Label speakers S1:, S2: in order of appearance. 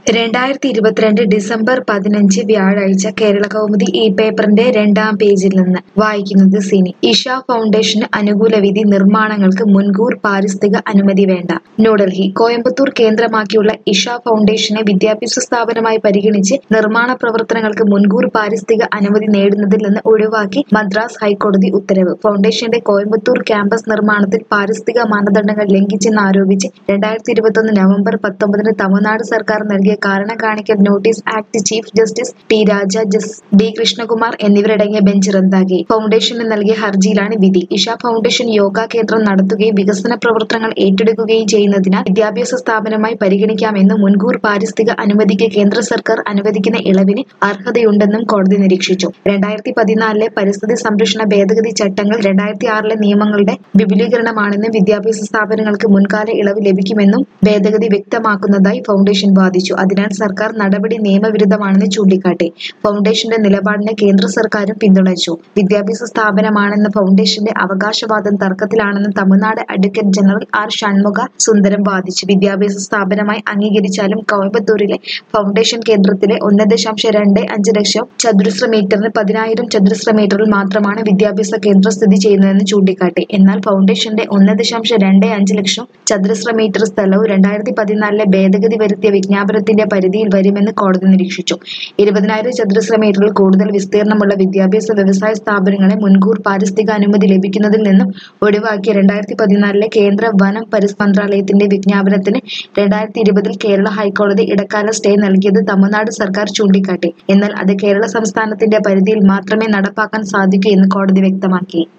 S1: രണ്ടായിരത്തി ഇരുപത്തിരണ്ട് ഡിസംബർ പതിനഞ്ച് വ്യാഴാഴ്ച കേരള കൗമുദി ഈ പേപ്പറിന്റെ രണ്ടാം പേജിൽ നിന്ന് വായിക്കുന്നത് സിനി ഇഷ ഫൗണ്ടേഷന് അനുകൂല വിധി നിർമ്മാണങ്ങൾക്ക് മുൻകൂർ പാരിസ്ഥിതിക അനുമതി വേണ്ട ന്യൂഡൽഹി കോയമ്പത്തൂർ കേന്ദ്രമാക്കിയുള്ള ഇഷ ഫൗണ്ടേഷനെ വിദ്യാഭ്യാസ സ്ഥാപനമായി പരിഗണിച്ച് നിർമ്മാണ പ്രവർത്തനങ്ങൾക്ക് മുൻകൂർ പാരിസ്ഥിതിക അനുമതി നേടുന്നതിൽ നിന്ന് ഒഴിവാക്കി മദ്രാസ് ഹൈക്കോടതി ഉത്തരവ് ഫൗണ്ടേഷന്റെ കോയമ്പത്തൂർ ക്യാമ്പസ് നിർമ്മാണത്തിൽ പാരിസ്ഥിതിക മാനദണ്ഡങ്ങൾ ലംഘിച്ചെന്നാരോപിച്ച് രണ്ടായിരത്തി ഇരുപത്തൊന്ന് നവംബർ പത്തൊമ്പതിന് തമിഴ്നാട് സർക്കാർ നൽകിയ കാരണം കാണിക്കൽ notice act chief justice T Raja ജസ് ഡി കൃഷ്ണകുമാർ എന്നിവരടങ്ങിയ ബെഞ്ച് റദ്ദാക്കി ഫൗണ്ടേഷന് നൽകിയ ഹർജിയിലാണ് വിധി ഇഷ ഫൗണ്ടേഷൻ യോഗ കേന്ദ്രം നടത്തുകയും വികസന പ്രവർത്തനങ്ങൾ ഏറ്റെടുക്കുകയും ചെയ്യുന്നതിനാൽ വിദ്യാഭ്യാസ സ്ഥാപനമായി പരിഗണിക്കാമെന്നും മുൻകൂർ പാരിസ്ഥിതിക അനുമതിക്ക് കേന്ദ്ര സർക്കാർ അനുവദിക്കുന്ന ഇളവിന് അർഹതയുണ്ടെന്നും കോടതി നിരീക്ഷിച്ചു രണ്ടായിരത്തി പതിനാലിലെ പരിസ്ഥിതി സംരക്ഷണ ഭേദഗതി ചട്ടങ്ങൾ രണ്ടായിരത്തി ആറിലെ നിയമങ്ങളുടെ വിപുലീകരണമാണെന്നും വിദ്യാഭ്യാസ സ്ഥാപനങ്ങൾക്ക് മുൻകാല ഇളവ് ലഭിക്കുമെന്നും ഭേദഗതി വ്യക്തമാക്കുന്നതായി ഫൗണ്ടേഷൻ വാദിച്ചു അതിനാൽ സർക്കാർ നടപടി നിയമവിരുദ്ധമാണെന്ന് ചൂണ്ടിക്കാട്ടി ഫൗണ്ടേഷന്റെ നിലപാടിനെ കേന്ദ്ര സർക്കാരും പിന്തുണച്ചു വിദ്യാഭ്യാസ സ്ഥാപനമാണെന്ന ഫൗണ്ടേഷന്റെ അവകാശവാദം തർക്കത്തിലാണെന്ന് Tamil Nadu advocate general R Shanmukha Sundaram വാദിച്ചു വിദ്യാഭ്യാസ സ്ഥാപനമായി അംഗീകരിച്ചാലും കോയമ്പത്തൂരിലെ ഫൗണ്ടേഷൻ കേന്ദ്രത്തിലെ ഒന്ന് ദശാംശം രണ്ട് അഞ്ച് ലക്ഷം ചതുരശ്ര മീറ്ററിന് പതിനായിരം ചതുരശ്ര മീറ്ററിൽ മാത്രമാണ് വിദ്യാഭ്യാസ കേന്ദ്രം സ്ഥിതി ചെയ്യുന്നതെന്ന് ചൂണ്ടിക്കാട്ടി എന്നാൽ ഫൗണ്ടേഷന്റെ ഒന്ന് ദശാംശം രണ്ട് അഞ്ച് ലക്ഷം ചതുരശ്ര മീറ്റർ സ്ഥലവും രണ്ടായിരത്തി പതിനാലിലെ ഭേദഗതി വരുത്തിയ വിജ്ഞാപനത്തിന്റെ പരിധിയിൽ വരുമെന്ന് കോടതി നിരീക്ഷിച്ചു ഇരുപതിനായിരം ചതുരശ്ര മീറ്ററിൽ കൂടുതൽ വിസ്തീർണമുള്ള വിദ്യാഭ്യാസ വ്യവസായ സ്ഥാപനങ്ങളെ മുൻകൂർ പാരിസ്ഥിതിക അനുമതി ലഭിക്കുന്നതിൽ നിന്നും ഒഴിവാക്കിയ രണ്ടായിരത്തി പതിനാലിലെ കേന്ദ്ര വനം പരിസ്ഥിതി മന്ത്രാലയത്തിന്റെ വിജ്ഞാപനത്തിന് രണ്ടായിരത്തി ഇരുപതിൽ കേരള ഹൈക്കോടതി ഇടക്കാല സ്റ്റേ നൽകിയത് തമിഴ്നാട് സർക്കാർ ചൂണ്ടിക്കാട്ടി എന്നാൽ അത് കേരള സംസ്ഥാനത്തിന്റെ പരിധിയിൽ മാത്രമേ നടപ്പാക്കാൻ സാധിക്കൂ എന്ന് കോടതി വ്യക്തമാക്കി